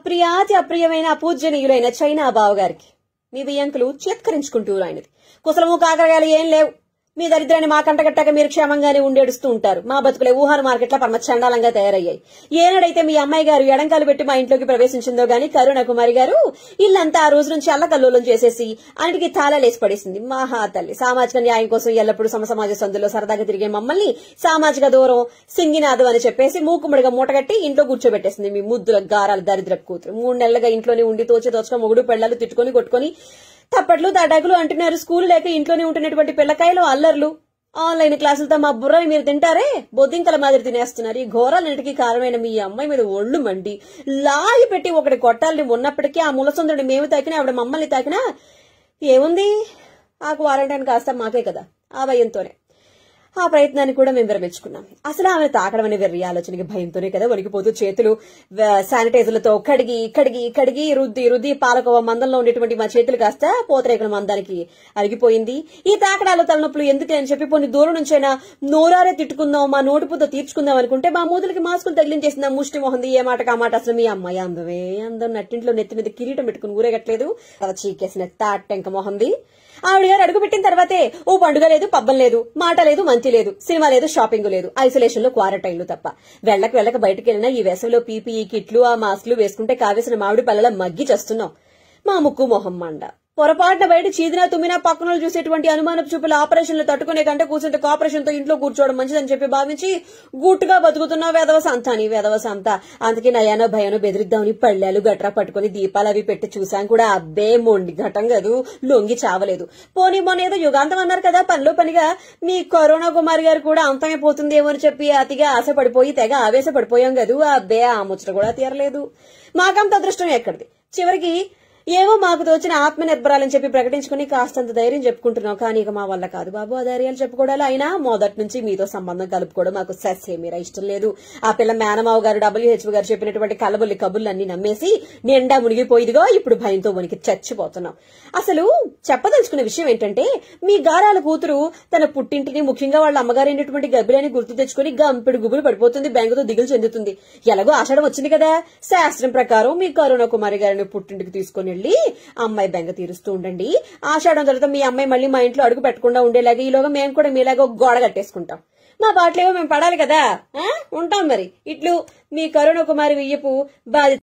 అప్రియాతి అప్రియమైన అపూజ్యనీయులైన China బావగారికి మీ బియ్యంకులు చేత్కరించుకుంటూ ఆయనది కుసలము కాకరకాయలు ఏం లేవు మీ దరిద్రాన్ని మా కంటగట్టాక మీరు క్షేమంగానే ఉండేడుస్తూ ఉంటారు మా బతుకులే ఊహాను మార్కెట్లో పరమ చండాలంగా తయారయ్యాయి ఏనాడైతే మీ అమ్మాయి గారు ఎడంకాలు పెట్టి మా ఇంట్లోకి ప్రవేశించిందో గాని కరుణ కుమారి గారు ఇల్లంతా ఆ రోజు నుంచి అల్లకల్లోలం చేసేసి అన్నిటికీ తాళాలేసి పడేసింది మహా తల్లి సామాజిక న్యాయం కోసం ఎల్లప్పుడూ సమసమాజ సందులో సరదాగా తిరిగే మమ్మల్ని సామాజిక దూరం సింగినాదు అని చెప్పేసి మూకుముడిగా మూటగట్టి ఇంట్లో కూర్చోబెట్టేసింది మీ ముద్దుల గారాలు దరిద్ర కూతురు మూడు నెలలుగా ఇంట్లోనే ఉండి తోచి తోచక మొగుడు పెళ్ళాలు తిట్టుకొని కొట్టుకొని తప్పట్లు తడాకులు అంటున్నారు స్కూల్ లేక ఇంట్లోనే ఉంటున్నటువంటి పిల్లకాయలు అల్లర్లు ఆన్లైన్ క్లాసులతో మా బుర్రని మీరు తింటారే బొద్దింకల మాదిరి తినేస్తున్నారు ఈ ఘోరాలన్నిటికీ కారణమైన మీ అమ్మాయి మీద ఒళ్ళు మండి లాగి పెట్టి ఒకటి కొట్టాలని ఉన్నప్పటికీ ఆ ములసొందుని మేము తాకినా ఆవిడ మమ్మల్ని తాకినా ఏముంది ఆ క్వారంటైన్ కాస్త మాకే కదా ఆ భయంతోనే ఆ ప్రయత్నాన్ని కూడా మేము విరమించుకున్నాం అసలు ఆమె తాకడం అనే వెర్రి ఆలోచనకి భయంతోనే కదా వణికిపోతూ చేతులు వ- శానిటైజర్లతో కడిగి కడిగి కడిగి రుద్ది రుద్ది పాలకోవ మందంలో ఉండేటువంటి మా చేతులు కాస్త పోతరేకుల మందానికి అరిగిపోయింది ఈ తాకడాలు తలనొప్పులు ఎందుకు అని చెప్పి కొన్ని దూరం నుంచైనా నోరారే తిట్టుకుందాం మా నోటిపుతో తీర్చుకుందాం అనుకుంటే మా మూతులకి మాస్కులు తగిలించేసింది ఆ ముష్టి మొహంది ఏ మాట మాట అసలు మీ అమ్మాయి అందమే అందం నట్టింట్లో నెత్తి మీద కిరీటం పెట్టుకుని ఊరేగట్లేదు అలా చీకేసిన తాటెంక మొహంది ఆవిడ గారు అడుగు పెట్టిన తర్వాతే ఓ పండుగ లేదు పబ్బం లేదు మాట లేదు మంచి లేదు సినిమా లేదు షాపింగ్ లేదు ఐసోలేషన్ లో క్వారంటైన్లు తప్ప వెళ్ళక వెళ్ళక బయటకు వెళ్ళినా ఈ వేసవిలో పీపీఈ కిట్లు ఆ మాస్కులు వేసుకుంటే కావేసిన మామిడి పళ్ళల మగ్గి చేస్తున్నాం మా ముక్కు మొహం మండ పొరపాటున బయట చీదినా తుమ్మినా పక్కన చూసేటువంటి అనుమానపు చూపుల ఆపరేషన్లు తట్టుకునే కంటే కూర్చుంటే కాపరేషన్ తో ఇంట్లో కూర్చోవడం మంచిదని చెప్పి భావించి గుట్టుగా బతుకుతున్న వేదవ సంతాని వేదవ సంత అందుకే నయానో భయానో బెదిరిద్దామని పళ్ళాలు గట్రా పట్టుకుని దీపాలు అవి పెట్టి చూసాం కూడా అబ్బే మొండి ఘటం కదూ లొంగి చావలేదు పోనీ మొన్న ఏదో యుగాంతం అన్నారు కదా పనిలో పనిగా మీ కరోనా కుమారి గారు కూడా అంతమైపోతుందేమో అని చెప్పి అతిగా ఆశపడిపోయి తెగ ఆవేశపడిపోయాం కదూ అబ్బే ఆ ముచ్చట కూడా తీరలేదు మాకంత అదృష్టం ఎక్కడిది చివరికి ఏవో మాకు తోచిన ఆత్మ నిర్భరాలని చెప్పి ప్రకటించుకుని కాస్తంత ధైర్యం చెప్పుకుంటున్నాం కానీ ఇక మా వల్ల కాదు బాబు ఆ ధైర్యాలు చెప్పుకోవడాలు అయినా మొదటి నుంచి మీతో సంబంధం కలుపుకోవడం మాకు సస్సే మీరా ఇష్టం లేదు ఆ పిల్ల మేనమావ గారు డబ్ల్యూహెచ్ఓ గారు చెప్పినటువంటి కలబుల్లి కబుర్లు అన్ని నమ్మేసి నిండా మునిగిపోయిదిగో ఇప్పుడు భయంతో వనికి చచ్చిపోతున్నాం అసలు చెప్పదలుచుకున్న విషయం ఏంటంటే మీ గారాల కూతురు తన పుట్టింటిని ముఖ్యంగా వాళ్ళ అమ్మగారైనటువంటి గబ్బిలని గుర్తు తెచ్చుకుని గంపెడు గుబులు పడిపోతుంది బెంగతో దిగులు చెందుతుంది ఎలాగో ఆషాఢం వచ్చింది కదా శాస్త్రం ప్రకారం మీ కరుణ కుమారి గారిని పుట్టింటికి తీసుకుని వెళ్ళి అమ్మాయి బెంగ తీరుస్తూ ఉండండి ఆషాఢం తర్వాత మీ అమ్మాయి మళ్ళీ మా ఇంట్లో అడుగు పెట్టకుండా ఉండేలాగా ఈలోగా మేము కూడా మీలాగా ఒక గోడ కట్టేసుకుంటాం మా బాటలేవో మేము పడాలి కదా ఆ? ఉంటాం మరి ఇట్లు మీ కరుణ కుమారి వియ్యపు బాధ్యత